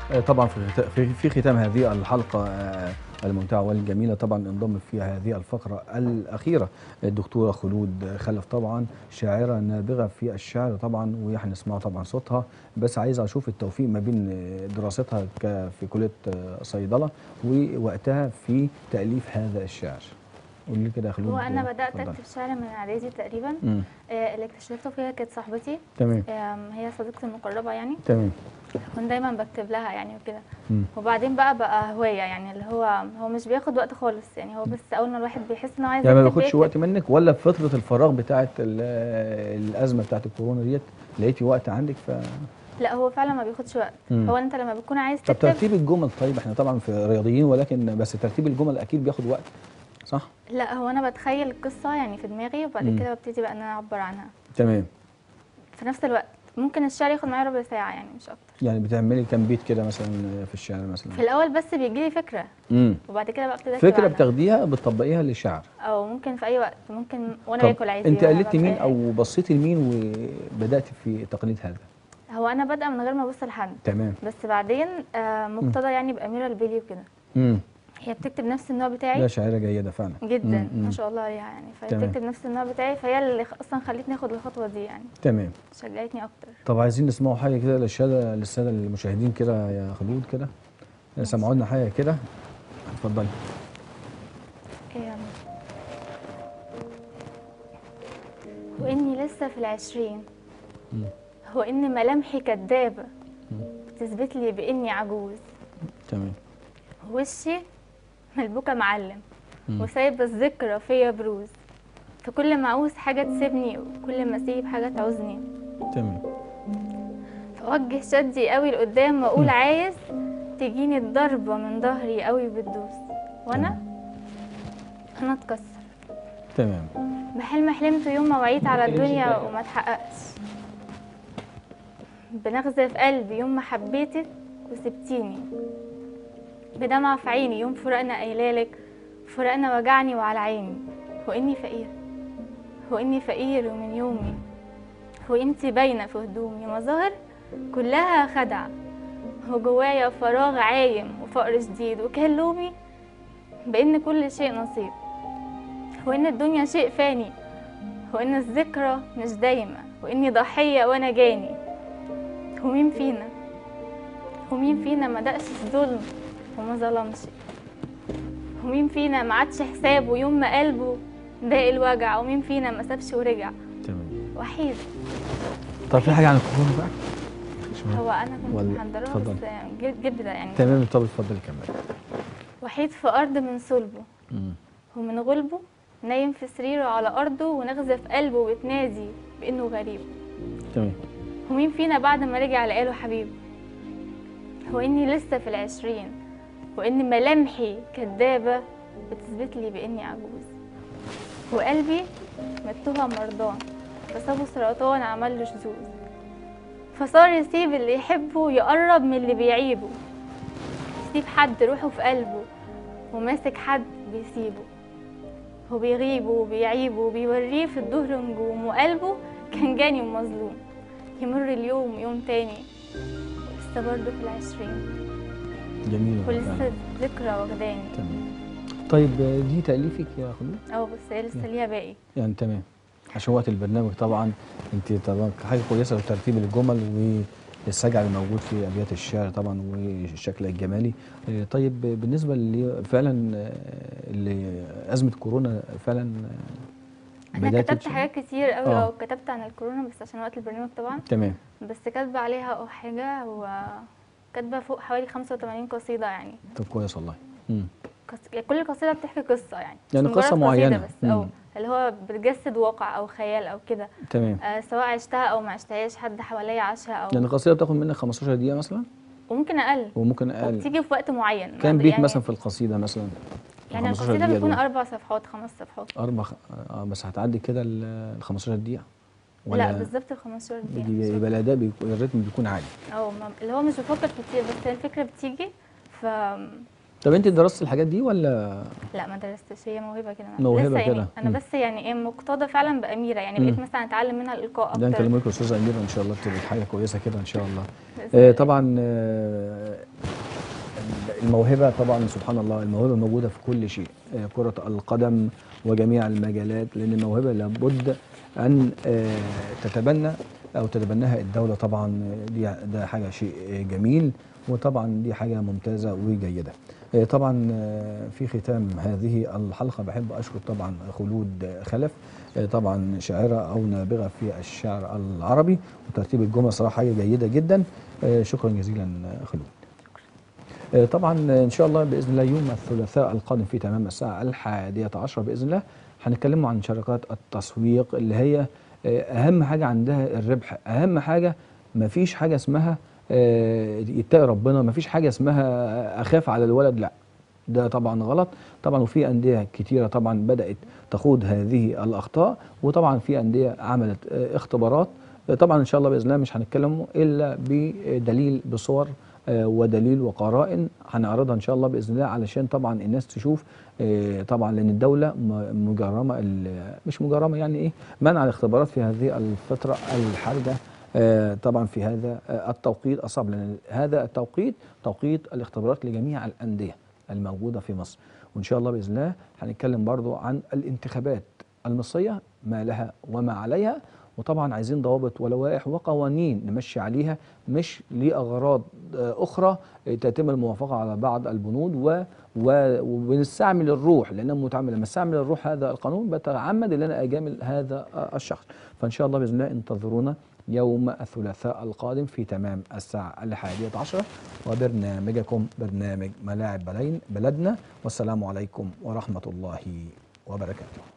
آه، طبعا في خت- في في ختام هذه الحلقه آه، الممتعه والجميله طبعا انضم في هذه الفقره الاخيره الدكتوره خلود خلف طبعا شاعره نابغه في الشعر طبعا وهنسمع طبعا صوتها بس عايز اشوف التوفيق ما بين آه، دراستها ك- في كليه آه، صيدله ووقتها في تاليف هذا الشعر قولي لي كده يا خلود هو انا آه، بدات اتفضلي. اكتب شعر من اعدادي تقريبا مم. آه، اللي اكتشفته فيها كانت صاحبتي تمام آم، هي صديقتي المقربه يعني تمام كنت دايما بكتب لها يعني وكده مم. وبعدين بقى بقى هوايه يعني اللي هو هو مش بياخد وقت خالص يعني هو بس اول ما الواحد بيحس انه عايز يعني ما يكتب بياخدش بيكتب. وقت منك ولا في فتره الفراغ بتاعه ال- الازمه بتاعه الكورونا ديت لقيتي وقت عندك ف لا هو فعلا ما بياخدش وقت مم. هو انت لما بتكون عايز طب تكتب ترتيب الجمل طيب احنا طبعا في رياضيين ولكن بس ترتيب الجمل اكيد بياخد وقت صح لا هو انا بتخيل القصه يعني في دماغي وبعد مم. كده ببتدي بقى ان انا اعبر عنها تمام في نفس الوقت ممكن الشعر ياخد معايا ربع ساعه يعني مش اكتر يعني بتعملي كام بيت كده مثلا في الشعر مثلا في الاول بس بيجي لي فكره امم وبعد كده بقى ابتدي أكتب فكره عنها. بتاخديها بتطبقيها للشعر او ممكن في اي وقت ممكن وانا طب باكل عادي انت وأنا قلدتي بعمل مين أي حاجة. او بصيتي لمين وبدات في تقليد هذا هو انا بادئه من غير ما ابص لحد تمام بس بعدين آه مقتضى يعني باميره البيلي وكده امم هي بتكتب نفس النوع لا بتاعي شاعره جيده فعلا جدا مم، مم. ما شاء الله عليها يعني فهي تمام. بتكتب نفس النوع بتاعي فهي اللي خ- اصلا خلتني اخد الخطوه دي يعني تمام شجعتني اكتر طب عايزين نسمعوا حاجه كده للساده للساده المشاهدين كده يا خلود كده سمعوا لنا حاجه كده اتفضلي إيه. واني لسه في العشرين مم. هو ان ملامحي كدابه مم. بتثبت لي باني عجوز تمام وشي ملبوكه معلم مم. وسايبه الذكرى فيا بروز فكل ما اعوز حاجه تسيبني وكل ما اسيب حاجه تعوزني تمام فوجه شدي قوي لقدام واقول عايز تجيني الضربه من ظهري قوي بتدوس وانا انا اتكسر تمام بحلم حلمته يوم ما وعيت على الدنيا وما اتحققش بنغزة في قلبي يوم ما حبيتك وسبتيني بدمعة في عيني يوم فراقنا قايلالك فراقنا وجعني وعلى عيني وإني فقير وإني فقير ومن يومي وقيمتي باينة في هدومي مظاهر كلها خدعة وجوايا فراغ عايم وفقر شديد وكان لومي بإن كل شيء نصيب وإن الدنيا شيء فاني وإن الذكرى مش دايمة وإني ضحية وأنا جاني ومين فينا ومين فينا ما دقش الظلم وما ظلمش ومين فينا ما عادش حسابه يوم ما قلبه ضاق الوجع ومين فينا ما سابش ورجع تمام وحيد طب في حاجه عن الكورونا بقى مش مهم. هو انا كنت ولا- محضرها اتفضل. بس جد- جدا يعني تمام طب اتفضلي كمل وحيد في ارض من صلبه مم. ومن غلبه نايم في سريره على ارضه ونغزه في قلبه بتنادي بانه غريب تمام ومين فينا بعد ما رجع لقاله حبيب وإني لسه في العشرين وإن ملامحي كدابة بتثبت لي بإني عجوز وقلبي مكتوبة مرضان فصابه سرطان عمل له شذوذ فصار يسيب اللي يحبه يقرب من اللي بيعيبه يسيب حد روحه في قلبه وماسك حد بيسيبه وبيغيبه وبيعيبه وبيوريه في الظهر نجوم وقلبه كان جاني ومظلوم يمر اليوم يوم تاني لسه برضه في العشرين جميل ولسه ذكرى واخداني تمام طيب آه، دي تاليفك يا خلود اه بس هي لسه ليها باقي يعني تمام عشان وقت البرنامج طبعا انت طبعا حاجه كويسه ترتيب الجمل والسجع الموجود في ابيات الشعر طبعا والشكل الجمالي آه، طيب بالنسبه اللي فعلا آه، اللي ازمه كورونا فعلا آه، انا بدأت كتبت تشوف- حاجات كتير قوي آه. اه كتبت عن الكورونا بس عشان وقت البرنامج طبعا تمام بس كاتبه عليها اه حاجه وكاتبه فوق حوالي 85 قصيده يعني طب كويس والله مم. قص... يعني كل قصيده بتحكي قصه يعني مش يعني مجرد قصة قصيدة معينة. بس او مم. اللي هو بتجسد واقع او خيال او كده تمام آه سواء عشتها او ما عشتهاش حد حواليا عاشها او يعني القصيده بتاخد منك 15 دقيقه مثلا وممكن اقل وممكن اقل وبتيجي في وقت معين كام ما- بيت يعني مثلا في القصيده مثلا يعني 15 القصيده دقيقة بتكون دول. اربع صفحات خمس صفحات اربع خ- اه بس هتعدي كده ال 15 دقيقه لا بالظبط ال 15 دقيقه يبقى يبقى الاداء بيكون الريتم بيكون عالي اه ما- اللي هو مش بفكر كتير بس هي الفكره بتيجي ف طب انت درست الحاجات دي ولا لا ما درستش هي موهبه كده موهبة لسه يعني كده. انا مم. بس يعني ايه مقتضى فعلا باميره يعني مم. بقيت مثلا اتعلم منها الالقاء ده اكتر نكلمك يا استاذه اميره ان شاء الله تبقى حاجه كويسه كده ان شاء الله بإذن آه، الله. طبعا آه، الموهبه طبعا سبحان الله الموهبه موجوده في كل شيء آه، كره القدم وجميع المجالات لان الموهبه لابد ان آه، تتبنى او تتبناها الدوله طبعا آه، دي ده حاجه شيء آه، جميل وطبعا دي حاجه ممتازه وجيده آه، طبعا آه، في ختام هذه الحلقه بحب اشكر طبعا خلود خلف آه، طبعا شاعره او نابغه في الشعر العربي وترتيب الجمل صراحه حاجه جيده جدا آه، شكرا جزيلا آه، خلود آه، طبعا آه، ان شاء الله باذن الله يوم الثلاثاء القادم في تمام الساعه الحادية عشرة باذن الله هنتكلموا عن شركات التسويق اللي هي آه، اهم حاجه عندها الربح اهم حاجه ما فيش حاجه اسمها آه، يتقي ربنا ما فيش حاجه اسمها اخاف على الولد لا ده طبعا غلط طبعا وفي انديه كتيره طبعا بدات تخوض هذه الاخطاء وطبعا في انديه عملت آه، اختبارات آه، طبعا ان شاء الله باذن الله مش هنتكلم الا بدليل بصور آه، ودليل وقرائن هنعرضها ان شاء الله باذن الله علشان طبعا الناس تشوف آه، طبعا لان الدوله م- مجرمه ال- مش مجرمه يعني ايه منع الاختبارات في هذه الفتره الحرجه آه، طبعا في هذا آه، التوقيت الصعب لان هذا التوقيت توقيت الاختبارات لجميع الانديه الموجوده في مصر وان شاء الله باذن الله هنتكلم برضو عن الانتخابات المصريه ما لها وما عليها وطبعا عايزين ضوابط ولوائح وقوانين نمشي عليها مش لاغراض آه، اخرى آه، تتم الموافقه على بعض البنود و و- وبنستعمل الروح لان أنا متعمد لما استعمل الروح هذا القانون بتعمد ان انا اجامل هذا آه، الشخص فان شاء الله باذن الله انتظرونا يوم الثلاثاء القادم في تمام الساعة الحادية عشرة وبرنامجكم برنامج ملاعب بلين بلدنا والسلام عليكم ورحمة الله وبركاته